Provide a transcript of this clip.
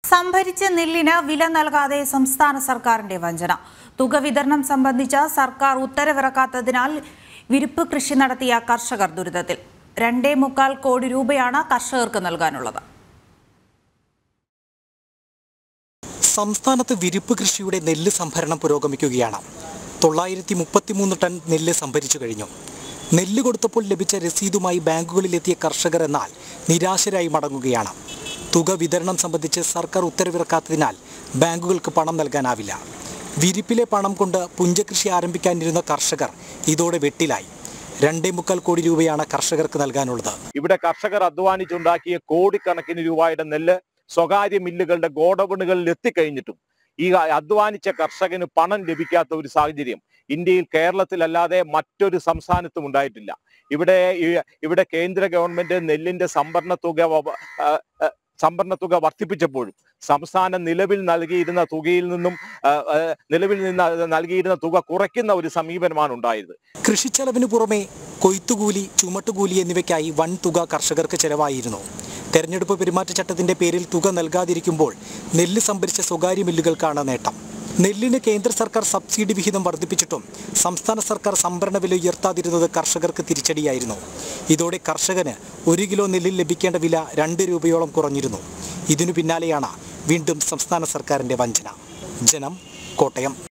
സംഭരിച്ച നെല്ലിന് വില നൽകാതെ സംസ്ഥാന സർക്കാരിന്റെ വഞ്ചന തുക വിതരണം സംബന്ധിച്ച സർക്കാർ ഉത്തരവിറക്കാത്തതിനാൽ വിരിപ്പ് കൃഷി നടത്തിയ കർഷകർ ദുരിതത്തിൽ രണ്ടേ മുക്കാൽ കോടി രൂപയാണ് കർഷകർക്ക് നൽകാനുള്ളത് സംസ്ഥാനത്ത് വിരിപ്പ് കൃഷിയുടെ നെല്ല് സംഭരണം പുരോഗമിക്കുകയാണ് തൊള്ളായിരത്തി മുപ്പത്തിമൂന്ന് ടൺ നെല്ല് സംഭരിച്ചു കഴിഞ്ഞു നെല്ല് കൊടുത്തപ്പോൾ ലഭിച്ച രസീതുമായി ബാങ്കുകളിലെത്തിയ കർഷകർ എന്നാൽ നിരാശരായി മടങ്ങുകയാണ് തുക വിതരണം സംബന്ധിച്ച് സർക്കാർ ഉത്തരവിറക്കാത്തതിനാൽ ബാങ്കുകൾക്ക് പണം നൽകാനാവില്ല വിരിപ്പിലെ പണം കൊണ്ട് പുഞ്ചകൃഷി ആരംഭിക്കാനിരുന്ന കർഷകർ ഇതോടെ വെട്ടിലായി രണ്ടേ മുക്കാൽ കോടി രൂപയാണ് കർഷകർക്ക് നൽകാനുള്ളത് ഇവിടെ കർഷകർ അധ്വാനിച്ചുണ്ടാക്കിയ കോടിക്കണക്കിന് രൂപയുടെ നെല്ല് സ്വകാര്യ മില്ലുകളുടെ ഗോഡൌണുകളിൽ എത്തിക്കഴിഞ്ഞിട്ടും ഈ അധ്വാനിച്ച കർഷകന് പണം ലഭിക്കാത്ത ഒരു സാഹചര്യം ഇന്ത്യയിൽ കേരളത്തിലല്ലാതെ മറ്റൊരു സംസ്ഥാനത്തും ഉണ്ടായിട്ടില്ല ഇവിടെ ഈ- ഇവിടെ കേന്ദ്ര ഗവൺമെന്റ് നെല്ലിന്റെ സംഭരണ തുക വ- ആ, ആ, സംഭരണ തുക വർദ്ധിപ്പിച്ചപ്പോഴും സംസ്ഥാനം നിലവിൽ നൽകിയിരുന്ന തുകയിൽ നിന്നും ആ, ആ, നിലവിൽ നിന്ന് നൽകിയിരുന്ന തുക കുറയ്ക്കുന്ന ഒരു സമീപനമാണ് ഉണ്ടായത് കൃഷിച്ചെലവിന് പുറമെ കൊയ്ത്തുകൂലി ചുമട്ടുകൂലി എന്നിവയ്ക്കായി വൻ തുക കർഷകർക്ക് ചെലവായിരുന്നു തെരഞ്ഞെടുപ്പ് പെരുമാറ്റച്ചട്ടത്തിന്റെ പേരിൽ തുക നൽകാതിരിക്കുമ്പോൾ നെല്ല് സംഭരിച്ച സ്വകാര്യ മില്ലുകൾക്കാണ് നേട്ടം നെല്ലിന് കേന്ദ്ര സർക്കാർ സബ്സിഡി വിഹിതം വർദ്ധിപ്പിച്ചിട്ടും സംസ്ഥാന സർക്കാർ സംഭരണ വില ഉയർത്താതിരുന്നത് കർഷകർക്ക് തിരിച്ചടിയായിരുന്നു ഇതോടെ കർഷകന് ഒരു കിലോ നെല്ലിൽ ലഭിക്കേണ്ട വില രണ്ട് രൂപയോളം കുറഞ്ഞിരുന്നു ഇതിനു പിന്നാലെയാണ് വീണ്ടും സംസ്ഥാന സർക്കാരിന്റെ വഞ്ചന ജനം കോട്ടയം